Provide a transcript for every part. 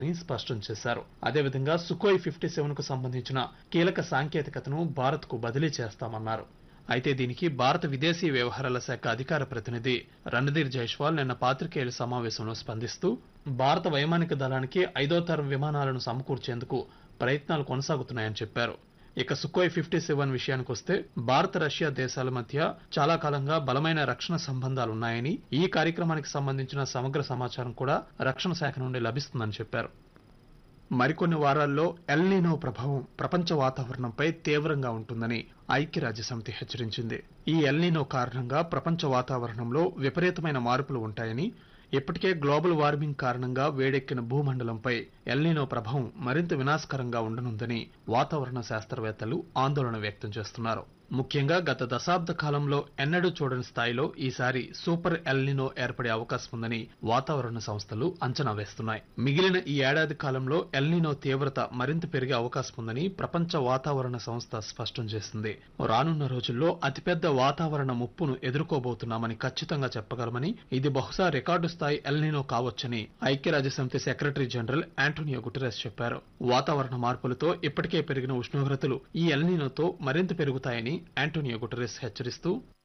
అని స్పష్టం చేశారు అదేవిధంగా సుకోయ్ ఫిఫ్టీ సెవెన్ కు సంబంధించిన కీలక సాంకేతికతను భారత్ కు బదిలీ చేస్తామన్నారు అయితే దీనికి భారత విదేశీ వ్యవహారాల శాఖ అధికార ప్రతినిధి రణధీర్ జైష్వాల్ నిన్న పాత్రికేయుల సమావేశంలో స్పందిస్తూ భారత వైమానిక దళానికి ఐదో తరం విమానాలను సమకూర్చేందుకు ప్రయత్నాలు కొనసాగుతున్నాయని చెప్పారు ఇక సుకోయ్ ఫిఫ్టీ సెవెన్ విషయానికి వస్తే భారత రష్యా దేశాల మధ్య చాలా కాలంగా బలమైన రక్షణ సంబంధాలున్నాయని ఈ కార్యక్రమానికి సంబంధించిన సమగ్ర సమాచారం కూడా రక్షణ శాఖ నుండి లభిస్తుందని చెప్పారు మరికొన్ని వారాల్లో ఎల్నీనో ప్రభావం ప్రపంచ వాతావరణంపై తీవ్రంగా ఉంటుందని ఐక్యరాజ్యసమితి హెచ్చరించింది ఈ ఎల్నీనో కారణంగా ప్రపంచ వాతావరణంలో విపరీతమైన మార్పులు ఉంటాయని ఇప్పటికే గ్లోబల్ వార్మింగ్ కారణంగా వేడెక్కిన భూమండలంపై ఎల్నీనో ప్రభావం మరింత వినాశకరంగా ఉండనుందని వాతావరణ శాస్త్రవేత్తలు ఆందోళన వ్యక్తం చేస్తున్నారు ముఖ్యంగా గత దశాబ్ద కాలంలో ఎన్నడూ చూడని స్థాయిలో ఈసారి సూపర్ ఎల్నినో ఏర్పడే అవకాశం ఉందని వాతావరణ సంస్థలు అంచనా వేస్తున్నాయి మిగిలిన ఈ ఏడాది కాలంలో ఎల్నినో తీవ్రత మరింత పెరిగే అవకాశం ఉందని ప్రపంచ వాతావరణ సంస్థ స్పష్టం చేసింది రానున్న రోజుల్లో అతిపెద్ద వాతావరణ ముప్పును ఎదుర్కోబోతున్నామని ఖచ్చితంగా చెప్పగలమని ఇది బహుశా రికార్డు స్థాయి ఎల్నినో కావచ్చని ఐక్యరాజ్యసమితి సెక్రటరీ జనరల్ యాంటోనియో గుటెరస్ చెప్పారు వాతావరణ మార్పులతో ఇప్పటికే పెరిగిన ఉష్ణోగ్రతలు ఈ ఎల్నినోతో మరింత పెరుగుతాయని యాంటోనియో గుటెరస్ హెచ్చరిస్తూ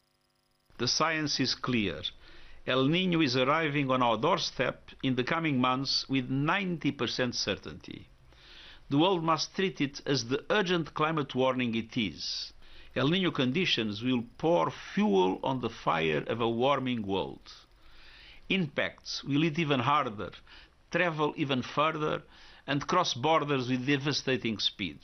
The science is clear. El Nino is arriving on our doorstep in the coming months with 90% certainty. The world must treat it as the urgent climate warning it is. El Nino conditions will pour fuel on the fire of a warming world. Impacts will hit even harder, travel even further, and cross borders with devastating speed.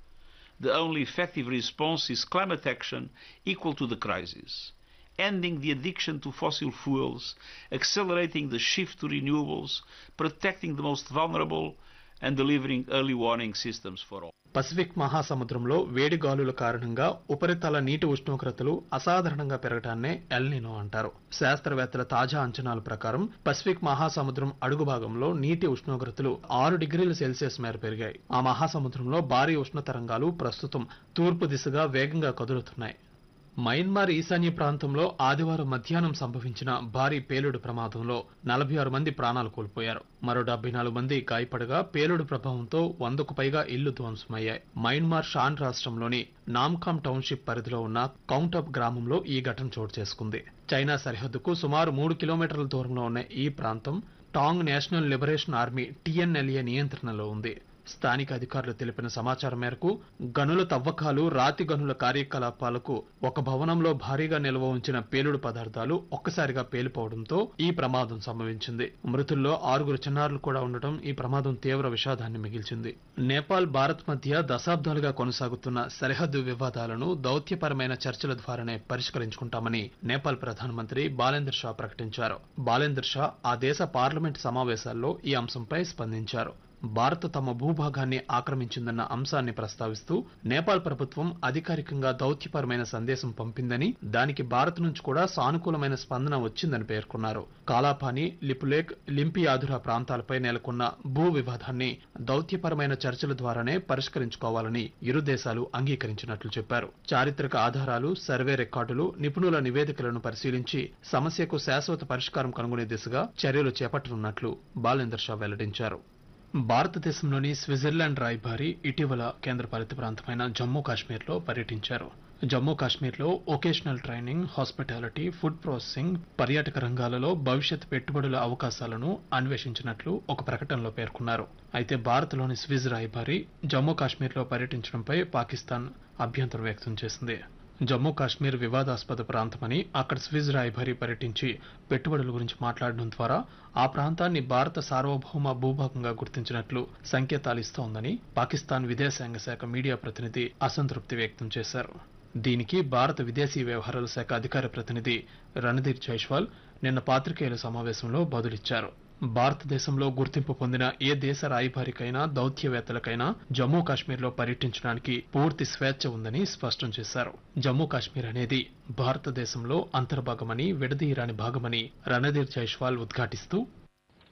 The only effective response is climate action equal to the crisis, ending the addiction to fossil fuels, accelerating the shift to renewables, protecting the most vulnerable, and delivering early warning systems for all. Pacific మహాసముద్రంలో వేడి గాలుల కారణంగా ఉపరితల నీటి ఉష్ణోగ్రతలు అసాధారణంగా పెరగటాన్నే El Niño అంటారు శాస్త్రవేత్తల తాజా అంచనాల ప్రకారం పసిఫిక్ మహాసముద్రం అడుగు భాగంలో నీటి ఉష్ణోగ్రతలు ఆరు డిగ్రీల సెల్సియస్ మేర పెరిగాయి ఆ మహాసముద్రంలో భారీ ఉష్ణ తరంగాలు ప్రస్తుతం తూర్పు దిశగా వేగంగా కదులుతున్నాయి మయన్మార్ ఈశాన్య ప్రాంతంలో ఆదివారం మధ్యాహ్నం సంభవించిన భారీ పేలుడు ప్రమాదంలో నలభై ఆరు మంది ప్రాణాలు కోల్పోయారు మరో డెబ్బై నాలుగు మంది గాయపడగా పేలుడు ప్రభావంతో వందకు పైగా ఇళ్లు ధ్వంసమయ్యాయి మయన్మార్ షాన్ రాష్ట్రంలోని నామ్కామ్ టౌన్షిప్ పరిధిలో ఉన్న కౌంటప్ గ్రామంలో ఈ ఘటన చోటు చేసుకుంది చైనా సరిహద్దుకు సుమారు మూడు కిలోమీటర్ల దూరంలో ఉన్న ఈ ప్రాంతం Ta'ang National Liberation Army TNLA నియంత్రణలో ఉంది స్థానిక అధికారులు తెలిపిన సమాచారం మేరకు గనుల తవ్వకాలు రాతి గనుల కార్యకలాపాలకు ఒక భవనంలో భారీగా నిల్వ ఉంచిన పేలుడు పదార్థాలు ఒక్కసారిగా పేలిపోవడంతో ఈ ప్రమాదం సంభవించింది మృతుల్లో ఆరుగురు చిన్నారులు కూడా ఉండటం ఈ ప్రమాదం తీవ్ర విషాదాన్ని మిగిల్చింది నేపాల్ భారత్ మధ్య దశాబ్దాలుగా కొనసాగుతున్న సరిహద్దు వివాదాలను దౌత్యపరమైన చర్చల ద్వారానే పరిష్కరించుకుంటామని నేపాల్ ప్రధానమంత్రి బాలేందర్ షా ప్రకటించారు బాలేందర్ షా ఆ దేశ పార్లమెంట్ సమావేశాల్లో ఈ అంశంపై స్పందించారు భారత్ తమ భూభాగాన్ని ఆక్రమించిందన్న అంశాన్ని ప్రస్తావిస్తూ నేపాల్ ప్రభుత్వం అధికారికంగా దౌత్యపరమైన సందేశం పంపిందని దానికి భారత్ నుంచి కూడా సానుకూలమైన స్పందన వచ్చిందని పేర్కొన్నారు కాలాపాని లిపులేక్ లింపియాధుర ప్రాంతాలపై నెలకొన్న భూ వివాదాన్ని దౌత్యపరమైన చర్చల ద్వారానే పరిష్కరించుకోవాలని ఇరు దేశాలు అంగీకరించినట్లు చెప్పారు చారిత్రక ఆధారాలు సర్వే రికార్డులు నిపుణుల నివేదికలను పరిశీలించి సమస్యకు శాశ్వత పరిష్కారం కనుగొనే దిశగా చర్యలు చేపట్టనున్నట్లు బాలేందర్ షా వెల్లడించారు భారతదేశంలోని స్విట్జర్లాండ్ రాయబారి ఇటీవల కేంద్రపాలిత ప్రాంతమైన జమ్మూ కాశ్మీర్లో పర్యటించారు జమ్మూ కాశ్మీర్లో vocational training hospitality food processing పర్యాటక రంగాలలో భవిష్యత్ పెట్టుబడుల అవకాశాలను అన్వేషించినట్లు ఒక ప్రకటనలో పేర్కొన్నారు అయితే భారత్లోని స్విజ్ రాయబారి జమ్మూ కాశ్మీర్లో పర్యటించడంపై పాకిస్తాన్ అభ్యంతరం వ్యక్తం చేసింది జమ్మూ కాశ్మీర్ వివాదాస్పద ప్రాంతమని అక్కడ స్విజ్ రాయబారి పర్యటించి పెట్టుబడుల గురించి మాట్లాడడం ద్వారా ఆ ప్రాంతాన్ని భారత సార్వభౌమ భూభాగంగా గుర్తించినట్లు సంకేతాలు ఇస్తోందని పాకిస్తాన్ విదేశాంగ శాఖ మీడియా ప్రతినిధి అసంతృప్తి వ్యక్తం చేశారు దీనికి భారత విదేశీ వ్యవహారాల శాఖ అధికార ప్రతినిధి రణధీర్ జైష్వాల్ నిన్న పాత్రికేయుల సమావేశంలో బదులిచ్చారు భారతదేశంలో గుర్తింపు పొందిన ఏ దేశ రాయబారికైనా దౌత్యవేత్తలకైనా జమ్మూ కాశ్మీర్లో పర్యటించడానికి పూర్తి స్వేచ్ఛ ఉందని స్పష్టం చేశారు జమ్మూ కాశ్మీర్ అనేది భారతదేశంలో అంతర్భాగమని విడదీయరాని భాగమని Randhir Jaiswal ఉద్ఘాటిస్తూ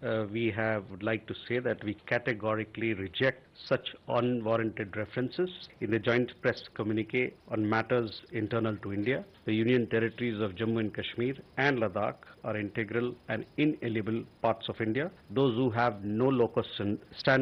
uh, we have would like to say that we categorically reject such unwarranted references in the joint press communique on matters internal to India. The Union territories of Jammu and Kashmir and Ladakh are integral and inalienable parts of India. Those who have no locus standi